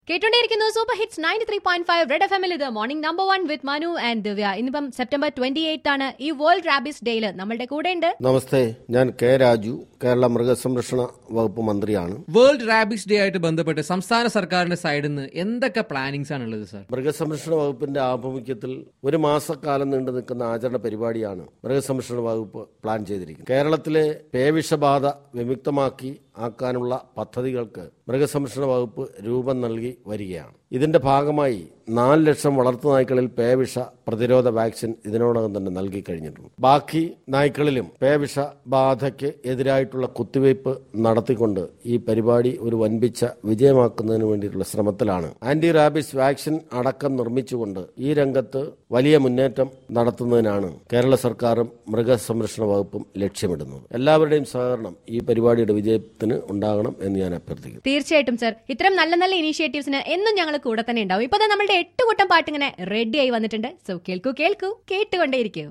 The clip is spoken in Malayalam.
കേട്ടോണ്ടിരിക്കുന്നു super hits ninety three point five red F എമ്മിൽ ഇത് morning number one with Manu and Divya ഇന്നിപ്പം സെപ്റ്റംബർ ട്വന്റി എയ്ത്ത് ആണ് ഈ വേൾഡ് റാബിസ് ഡേയിൽ നമ്മളുടെ കൂടെ ഉണ്ട് നമസ്തേ ഞാൻ കെ രാജു കേരള മൃഗസംരക്ഷണ വകുപ്പ് മന്ത്രിയാണ് വേൾഡ് റാബിസ് ഡേ ആയിട്ട് ബന്ധപ്പെട്ട് സംസ്ഥാന സർക്കാരിന്റെ സൈഡിൽ നിന്ന് എന്തൊക്കെ പ്ലാനിങ്സ് ആണ് ഉള്ളത് സർ മൃഗസംരക്ഷണ വകുപ്പിന്റെ ആഭിമുഖ്യത്തിൽ ഒരു മാസക്കാലം നീണ്ടു നിൽക്കുന്ന ആചരണ പരിപാടിയാണ് മൃഗസംരക്ഷണ വകുപ്പ് പ്ലാൻ ചെയ്തിരിക്കുന്നത് കേരളത്തിലെ പേവിഷബാധ വിമുക്തമാക്കി ആക്കാനുള്ള പദ്ധതികൾക്ക് മൃഗസംരക്ഷണ വകുപ്പ് രൂപം നൽകി വരികയാണ് ഇതിന്റെ ഭാഗമായി നാല് ലക്ഷം വളർത്തു നായ്ക്കളിൽ പേവിഷ പ്രതിരോധ വാക്സിൻ ഇതിനോടകം തന്നെ നൽകി കഴിഞ്ഞിട്ടുണ്ട് ബാക്കി നായ്ക്കളിലും പേവിഷ ബാധയ്ക്ക് എതിരായിട്ടുള്ള കുത്തിവയ്പ് നടത്തിക്കൊണ്ട് ഈ പരിപാടി ഒരു വൻപിച്ച വിജയമാക്കുന്നതിന് വേണ്ടിയിട്ടുള്ള ശ്രമത്തിലാണ് ആന്റി റാബിസ് വാക്സിൻ അടക്കം നിർമ്മിച്ചുകൊണ്ട് ഈ രംഗത്ത് വലിയ മുന്നേറ്റം നടത്തുന്നതിനാണ് കേരള സർക്കാരും മൃഗസംരക്ഷണ വകുപ്പും ലക്ഷ്യമിടുന്നത് എല്ലാവരുടെയും സഹകരണം ഈ പരിപാടിയുടെ വിജയത്തിന് ഉണ്ടാകണം എന്ന് ഞാൻ അഭ്യർത്ഥിക്കുന്നു തീർച്ചയായിട്ടും സർ ഇത്തരം നല്ല നല്ല ഇനീഷ്യേറ്റീവ്സിന് എന്നും ഞങ്ങൾ കൂടെ തന്നെ ഉണ്ടാവും ഇപ്പൊ ദാ നമ്മളുടെ എട്ട് കൂട്ടം പാട്ട് ഇങ്ങനെ റെഡി ആയി വന്നിട്ടുണ്ട് സോ കേൾക്കൂ കേൾക്കൂ കേട്ടുകൊണ്ടേയിരിക്കൂ